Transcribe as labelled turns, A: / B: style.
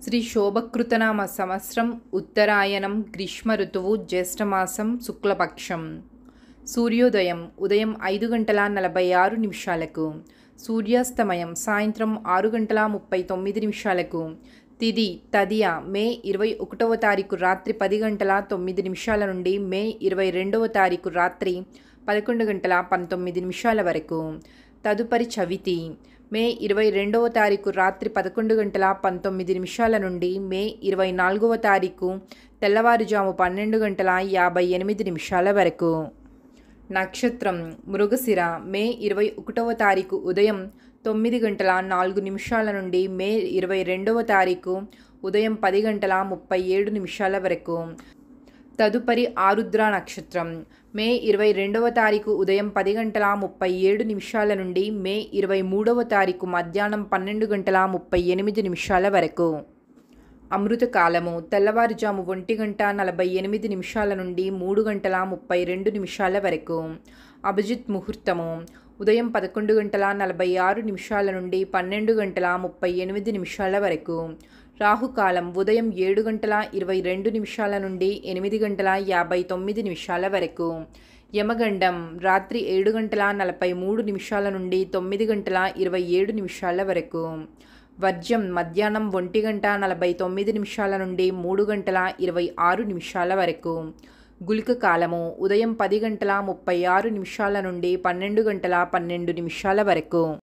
A: శ్రీ శోభకృతనామ సంవత్సరం ఉత్తరాయణం గ్రీష్మ ఋతువు జ్యేష్ఠమాసం శుక్లపక్షం సూర్యోదయం ఉదయం ఐదు గంటల నలభై ఆరు నిమిషాలకు సూర్యాస్తమయం సాయంత్రం ఆరు గంటల ముప్పై తొమ్మిది నిమిషాలకు తిది తదియ మే ఇరవై ఒకటవ తారీఖు రాత్రి పది గంటల తొమ్మిది నిమిషాల నుండి మే ఇరవై రెండవ తారీఖు రాత్రి పదకొండు గంటల పంతొమ్మిది నిమిషాల వరకు తదుపరి చవితి మే ఇరవై రెండవ తారీఖు రాత్రి పదకొండు గంటల పంతొమ్మిది నిమిషాల నుండి మే ఇరవై నాలుగవ తారీఖు తెల్లవారుజాము పన్నెండు గంటల యాభై ఎనిమిది నిమిషాల వరకు నక్షత్రం మృగశిర మే ఇరవై ఒకటవ తారీఖు ఉదయం తొమ్మిది గంటల నాలుగు నిమిషాల నుండి మే ఇరవై రెండవ తారీఖు ఉదయం పది గంటల ముప్పై ఏడు నిమిషాల వరకు తదుపరి ఆరుద్ర నక్షత్రం మే ఇరవై రెండవ తారీఖు ఉదయం పది గంటల ముప్పై ఏడు నిమిషాల నుండి మే ఇరవై మూడవ తారీఖు మధ్యాహ్నం పన్నెండు గంటల ముప్పై ఎనిమిది నిమిషాల వరకు అమృత కాలము తెల్లవారుజాము ఒంటి గంట నలభై ఎనిమిది నిమిషాల నుండి మూడు గంటల ముప్పై రెండు నిమిషాల వరకు అభిజిత్ ముహూర్తము ఉదయం పదకొండు గంటల నలభై ఆరు నిమిషాల నుండి పన్నెండు గంటల ముప్పై ఎనిమిది నిమిషాల వరకు రాహుకాలం ఉదయం ఏడు గంటల ఇరవై రెండు నిమిషాల నుండి ఎనిమిది గంటల యాభై తొమ్మిది నిమిషాల వరకు యమగండం రాత్రి ఏడు గంటల నలభై మూడు నిమిషాల నుండి తొమ్మిది గంటల ఇరవై ఏడు నిమిషాల వరకు వర్జ్యం మధ్యాహ్నం ఒంటి గంట నలభై తొమ్మిది నిమిషాల నుండి మూడు గంటల ఇరవై ఆరు నిమిషాల వరకు గుళిక కాలము ఉదయం పది గంటల ముప్పై ఆరు నిమిషాల నుండి పన్నెండు గంటల పన్నెండు నిమిషాల వరకు